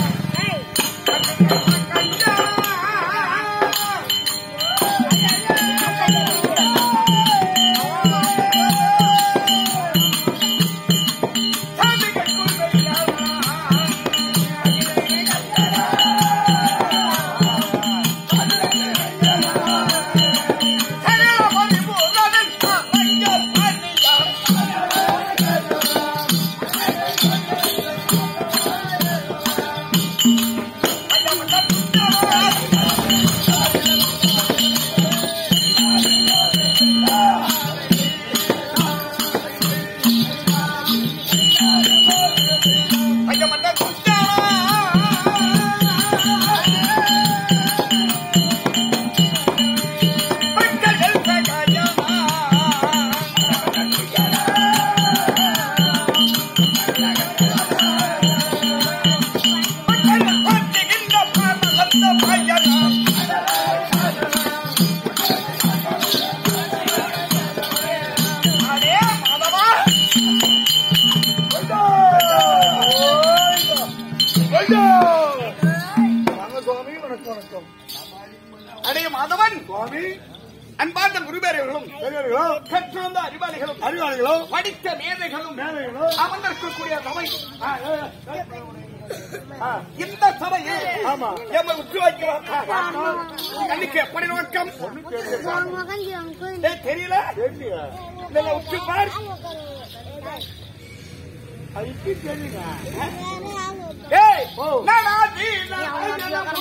வாங்க சுவாமி வணக்கம் வணக்கம் அடே மாதவன் சுவாமி அன்பார்ந்த குருபேரர்களும் பெரியவர்களோ கற்றோந்த அறிவாளிகளும் அறிவாளிகளோ படித்த மேதைகளும் மேதைகளோ அமர்ந்திருக்கக்கூடிய சபை ஆ, ஏ, ஏ, ஆ, இந்த சபையில் ஆமா. எம்மை உற்று வைக்கிறோம் கண்ணுக்கு எப்படி நோக்கம் ஏய், தெரியல தெரியலையா? இல்ல உற்று பார் அது இப்படி தெரியுங்க ஏய் ஓ. நானாதி நானாதி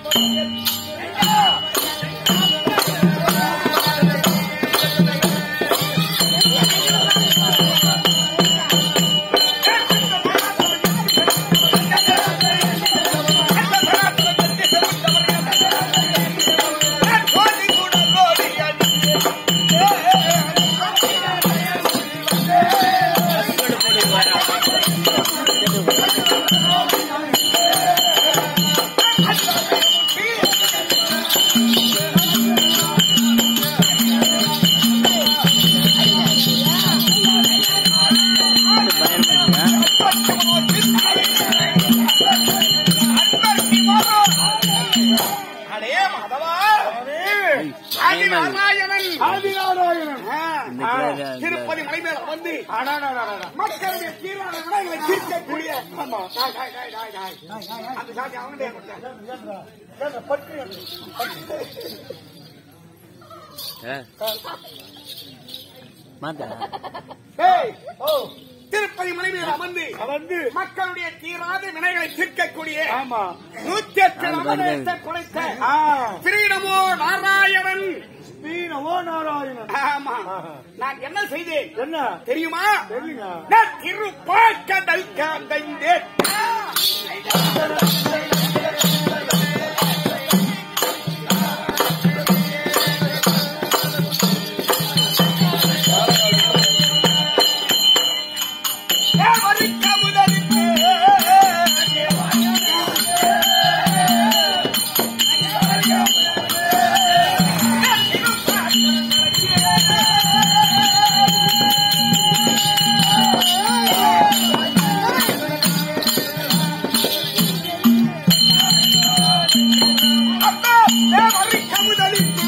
அடே மாதவா ஆதி நாராயணன் ஆதிநாராயணன் ஆ, திருப்பதி மலை மேல வந்து அடாடாடாடா. மக்களுடைய தீரான வினைகளை தீர்க்கக்கூடிய ஆமா. டாய், டாய், டாய், டாய், டாய். அந்த சாதி அவனுடைய கொடுத்தேன். ஏங்க, பட்டு பட்டு. ஏய், ஓ திருப்பதி மலை மேல அமர்ந்து வந்து மக்களுடைய தீராத வினைகளை தீர்க்கக்கூடிய ஆமா நூத்தி எட்டு நவநேசத்தை குலைத்த ஆ ஸ்ரீநமோ நாராயணன் ஸ்ரீனவோ நாராயணன் ஆமா நான் என்ன செய்தேன் என்ன தெரியுமா தெரியுங்க நான் திருப்பாக்கடல் காந்தைந்தேன் தேவரிக்க முதலிலே அப்பா தேவரிக்க முதலிலே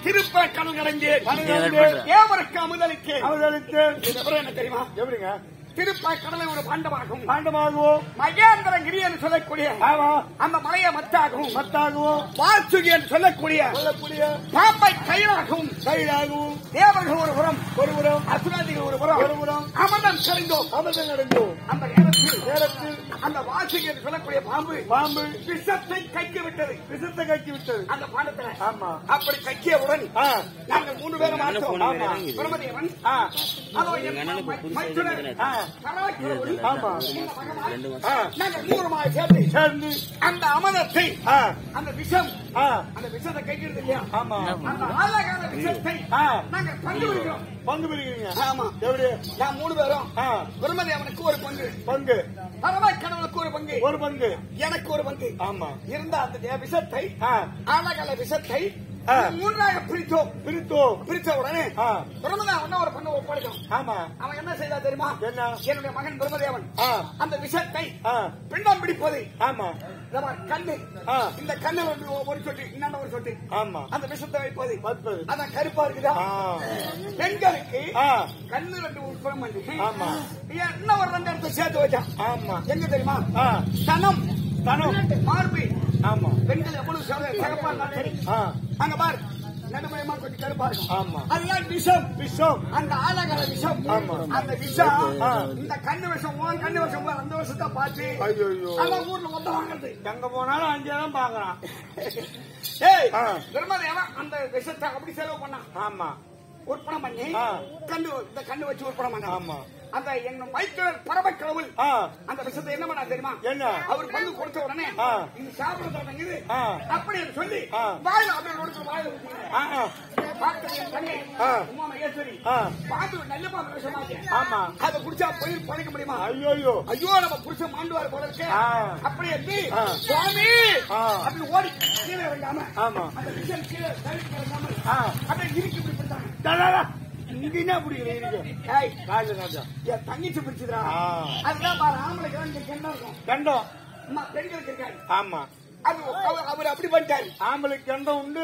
திருப்பக்கடல் கடைந்தேன் பணிகளைந்தேன். தேவருக்கு அமுதளிக்கு அவர்களுக்கு இது அப்புறம் என்ன தெரியுமா எப்படிங்க திருப்பாக்கடலை ஒரு பாண்டமாகும் பாண்டமாகுவோம் மகேந்திரகிரி என்று சொல்லக்கூடிய ஆமா அந்த மலையை மத்தாகவும் மத்தாகுவோம் வாசுகி என்று சொல்லக்கூடிய சொல்லக்கூடிய பாம்பை கையிலாகவும் கையிலாகவும் தேவர்கள் ஒரு புறம் ஒருபுறம் அசுராதிகள் ஒரு புறம் ஒருபுறம் அமர்தம் சரிந்தோம் அமிர்தம் நடந்தோம் அந்த நேரத்தில் நேரத்தில் அந்த வாசுகி என்று சொல்லக்கூடிய பாம்பு பாம்பு விஷத்தை கைக்கு விட்டது விசத்தை கக்கி விட்டது அந்த பாண்டத்துல ஆமா அப்படி கக்கியவுடன் ஆ நாங்கள் மூணு பேரும் மாற்றோம் ஆமா. பிரமதேவன் ஆ அதோ என் மைத்துனர் ஆ பராக்கிரமன், ஆமா இந்த மகன், ஆ நாங்கள் மூலமாக சேர்த்து சேர்ந்து அந்த அமரத்தை ஆ அந்த விஷம் ஆ அந்த விஷத்தை கைக்கிறது இல்லையா ஆமா அந்த ஆழகால விஷத்தை ஆ நாங்கள் பங்கு வைக்கிறோம் பங்கு பிரிக்கிறீங்க ஆமா எப்படி நான் மூணு பேரும் ஆ பிரம்மதேவனுக்கு ஒரு பங்கு பங்கு பரமக்கடவுளுக்கு ஒரு பங்கு ஒரு பங்கு எனக்கு ஒரு பங்கு ஆமா இருந்த அந்த தே- விஷத்தை ஆ ஆழகால விஷத்தை ஆ. மூன்றாக பிரித்தோம் பிரித்தோம் பிரித்த உடனே ஆ பிரம்மதேவன் ஒரு பங்கு ஒப்படைக்கும் ஆமா அவன் என்ன செய்தா தெரியுமா என்ன என்னுடைய மகன் பிரம்மதேவன் ஆ அந்த விஷத்தை ஆ பிண்டம் பிடிப்பது ஆமா இந்த மாதிரி கண்ணு ஆ இந்த கண்ணு வந்து ஒரு சொட்டு இன்னொன்னு ஒரு சொட்டு ஆமா அந்த விஷத்தை வைப்பது பத்து அதான் கருப்பா இருக்குதா ஆ பெண்களுக்கு ஆ கண்ணு ரெண்டு உட்புறம் பண்ணி ஆமா என்ன ஒரு ரெண்டு இடத்த சேர்த்து வச்சான் ஆமா எங்க தெரியுமா ஆ தனம் தனம் மார்பு ஆமா பெண்கள் எவ்வளவு சிற- சிறப்பா இருந்தாலும் சரி ஆ அங்க பாரு நடுமயமா கொஞ்சம் கருப்பா இருக்கும் ஆமா அதுதான் விஷம் விஷம் அந்த ஆலகால விஷம் ஆமா. அந்த விஷம் ஆ. இந்த கண்ணு விஷம் உன் கண்ணு விஷம் உன் அந்த விஷத்தை பார்த்து ஐயோ அந்த ஊர்ல மொத்தம் வாங்குறது எங்க போனாலும் அங்கே தான் பாக்குறான் ஏய் ஆ. பிரம்மதேவன் அந்த விஷத்தை அப்படி செலவு பண்ணான் ஆமா உற்பணம் பண்ணி ஆ. கண்ணு இந்த கண்ணு வச்சு உற்பணம் பண்ணான் ஆமா அந்த எங்க மைத்திரர் பரமக்கடவுள் ஆ அந்த விஷத்தை என்ன பண்ணா தெரியுமா என்ன அவர் பங்கு கொடுத்த உடனே ஆ. இது சாப்பிட தொடங்குது ஆ. அப்படி என்று சொல்லி ஆ. வாயில அப்படியே நொறுக்கு வாயில ஊத்திக்கிறார். ஆ ஆ பார்க்கறது தனியே. ஆ. உமா மகேஸ்வரி ஆ பாத்து நல்ல பாத்து விஷமாச்சு ஆமா அதை குடிச்சா போய் பழைக்க முடியுமா ஐயோ ஐயோ ஐயோ நம்ம புருஷன் மாண்டுவார் போல இருக்கு ஆ. அப்படி என்று ஆ. சுவாமி ஆ. அப்படி ஓடி கீழே இறங்காம ஆமா அந்த விஷயம் கீழே கழுத்துக்கு இறங்காம ஆ அப்படியே இறுக்கி இப்படி பிடிச்சாங்க டடடா. இங்க என்ன பிடிக்கல இருக்கு ஏய், ராஜ ராஜா என் தங்கச்சி பிடிச்சதுடா ஆ. அதுதான் பாரு ஆம்பளைக்கு தான் இங்க கெண்டா இருக்கும் கண்டம் அம்மா பெண்களுக்கு இருக்காது ஆமா அது அவர் அவர் அப்படி பண்ணிட்டாரு ஆம்பளைக்கு கண்டம் உண்டு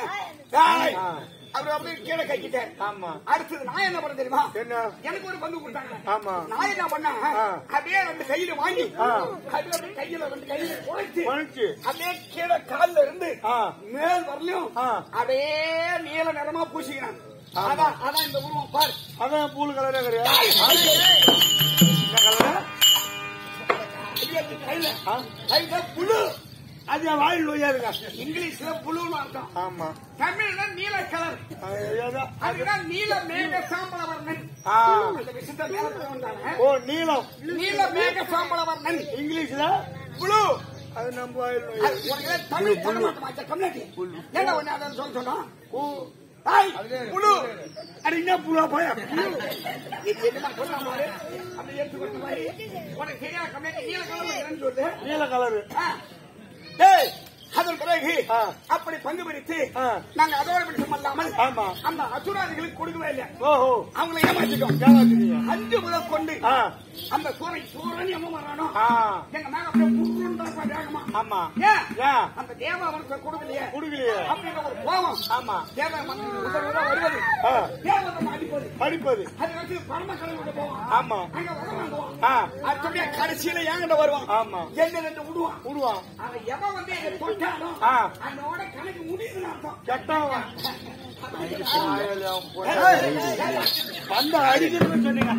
ஏய், ஆ. அவர் அப்படியே கீழே கட்டிட்டாரு ஆமா அடுத்தது நான் என்ன பண்ண தெரியுமா என்ன எனக்கு ஒரு பங்கு கொடுத்தாங்க ஆமா நான் என்ன பண்ணேன் ஆ. அப்படியே ரெண்டு கையில வாங்கி ஆ. அப்படியே ரெண்டு கையில ரெண்டு கையில குழைச்சு பழிச்சு அப்படியே கீழே கால்ல இருந்து ஆ மேல் வரலையும் ஆ. அப்படியே நீல நிறமா பூசிக்கிறான் அதான் அதான் இந்த உருவம் பாரு அதான் பூல் கலரே கிடையாது என்ன கலரு அப்படியே கையில ஆ? கையில புழு அது என் வாயில் நோயா இருக்கா இங்கிலீஷ்ல புழுன்னு அர்த்தம் ஆமா தமிழ்ல நீல கலர் அது ஏதோ- அதுதான் நீல மேக சாம்பல வர்ணன் ஆ. அந்த விஷயத்த மேல கொண்டு வந்தாங்க ஓ நீளம் நீல மேக சாம்பல வர்ணன் இங்கிலீஷ்ல புழு அது நம்ம வாயில் நோய் அது உனக்கு ஏதாவது தமிழ் சொல்ல மாட்டோமா கம்யூனிட்டி ஏங்க ஒண்ணு அதை சொல்ல சொன்னோம் ஹாய் புழு அது என்ன புலா போயா இது என்னமா சொல்ற மாதிரி அப்படி எடுத்து கொடுத்த மாதிரி உனக்கு சரியா கம்யூனிட்டி நீல கலர் என்னன்னு சொல்லுது நீல கலரு ஆ. டேய் அதன் பிறகு ஆ. அப்படி பங்கு பிடித்து ஆ. நாங்க அதோட பிடிச்சம் அல்லாமல் ஆமா அந்த அசுராதிகளுக்கு கொடுக்கவே இல்லை ஓஹோ அவங்களை ஏமாத்திட்டோம் ஏமாத்திட்டீங்க அஞ்சு முதல் கொண்டு ஆ அந்த சூரை சூரன் எம்ம வரானோ ஆ எங்க மேல அப்படியே முருண்டா வேகமா ஆமா ஏன் ஏன் அந்த தேவாவனத்தை கொடுக்கலையே குடுக்கலையே அப்படிங்கிற ஒரு கோபம் ஆமா தேவ மந்திரி உதவியோட வருவது ஆ தேவதை அடிப்பது படிப்பது அது வச்சு பரம கடவுளோட போவான் ஆமா அங்க வர வாங்குவான் ஆ அடுத்தபடியா கடைசியில என்கிட்ட வருவான் ஆமா என்ன ரெண்டு விடுவான் விடுவான் அவன் எவன் வந்து என்னை தொட்டானோ ஆ. அதோட கணக்கு முடியுதுன்னு அர்த்தம் கெட்டவன் வந்த அடிக்கிறதுன்னு சொன்னீங்க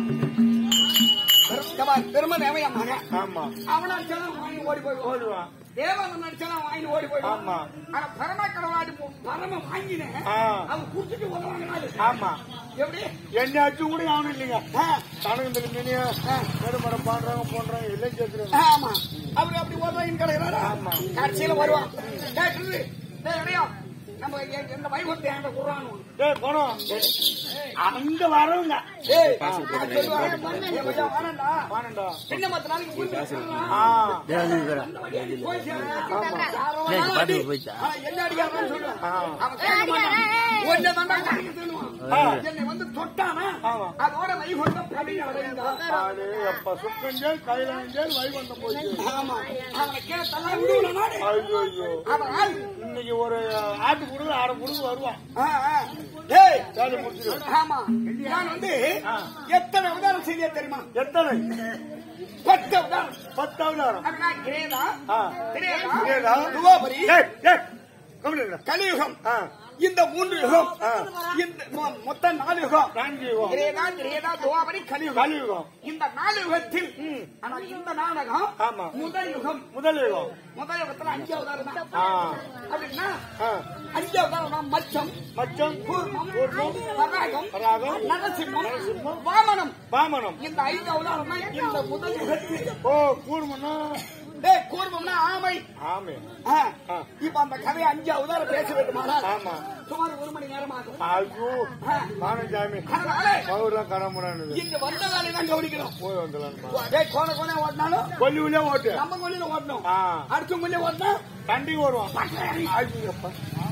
பெருமை தேவையா மகன் ஆமா அவன் அடிச்சாலும் வாங்கி ஓடி போயிடுவான் ஓடுவான் தேவன் அடிச்சாலும் வாங்கி ஓடி போயிடுவான் ஆமா. ஆனா பரம கடவுளாடி பரம வாங்கினேன் ஆ. அவன் குடிச்சிட்டு உதவாங்க ஆமா எப்படி என்ன அச்சு கூட அவனு இல்லைங்க தனக்கு இந்த மினிய நடுமரம் பாடுறாங்க போன்றாங்க எல்லாம் கேட்கறாங்க ஆமா அப்படி அப்படி உதவின்னு கிடைக்கிறாரா ஆமா. கடைசியில வருவான் கேட்டுருது டேய் அடையா நம்ம எ- எந்த வைகுண்ட என்கிட்ட குர்றானு டேய் போனோம் அங்க வரவங்க ஏய் நான் சொல்லுவேன் ஏய் மச்சான் வாடா வானண்டா சின்ன மத்த நாளைக்கு புரிஞ்சு ஆ போய் சேரணும். யாரோ வேணாலும் அடி. ஆனா என்ன அடிக்காதன்னு சொல்லுவேன். ஆ. அவன் கேட்க மாட்டான். உன்னை தான்டா கடிக்க சொல்லுவான். ஆ. என்னை வந்து தொட்டானா ஆமா. அதோட வைகுண்டம் படி அடைந்தா ஆடு எப்ப சுக்கஞ்சேல் கைலஞ்சேல் வைகுண்டம் போயிடுச்சு ஆமா அவனை கீழே தள்ளா விடுவன நாடு ஐயோ ஐயோ அவன் ஆள் இன்னைக்கு ஒரு ஆட்டு கொடுங்க அரை கொடுங்க வருவான் ஆ, ஆ. டேய், வேலை முடிச்சிடும் ஆமா நான் வந்து எத்தனை உதாரணம் செய்ய தெரியுமா எத்தனை பத்து உதாரணம் பத்தாவது வரும் அப்படின்னா கிரேதா ஆ. கிரேதா கிரேதா. துவாபரி ஏய், ஏய், கம்முனு இருடா. கலியுகம் ஆ, இந்த மூன்று யுகம் ஆ. இந்த மொ- மொத்தம் நாலு யுகம் நான்கு யுகம். கிரேதா கிரேதா துவாபரி கலியுகம் கலியுகம் இந்த நாலு யுகத்தில் ம். ஆனால் இந்த நாடகம் ஆமா. முதல் யுகம் முதல் யுகம் முதல் யுகத்துல அஞ்சாவது தான் ஆ, அப்படின்னா ஆ. அஞ்சாவது மச்சம் மச்சம் கூர்மம் கூர்மம், பராகம் பராகம், நரசிம்மம் நரசிம்மம், வாமனம் வாமனம் இந்த ஐந்து அவதாரம் இந்த முதல் யுகத்தில் ஓ கூர்மனா டேய், கூர்மம்னா ஆமை ஆமே ஆ. ஆ. இப்ப அந்த கதையை அஞ்சு அவதாரம் பேச வேண்டுமானால் ஆமா சுமார் ஒரு மணி நேரம் ஆகும் ஐயோ ஆ. காணஞ்சாமி அதனால பவுர்லாம் கடமுடானது இங்க வந்த வேலையை தான் கவனிக்கணும் போய் வந்துடலாம்ப்பா டேய், கோண கோண ஓட்டினாலும் கொல்லி உள்ளே ஓட்டு நம்ம கொள்ளையில ஓட்டணும் ஆ அடுத்த கொள்ளைய ஓட்டினா தண்டி வருவான் ஐயோப்பா.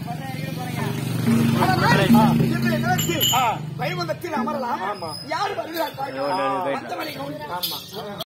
அதனால இன்றைய தினத்தில் ஆ வைகுந்தத்தில் அமரலாம் ஆமா. யார் வருகிறார் பாருங்க. ஆ. வந்தவனை கவனிக்கணும். ஆமா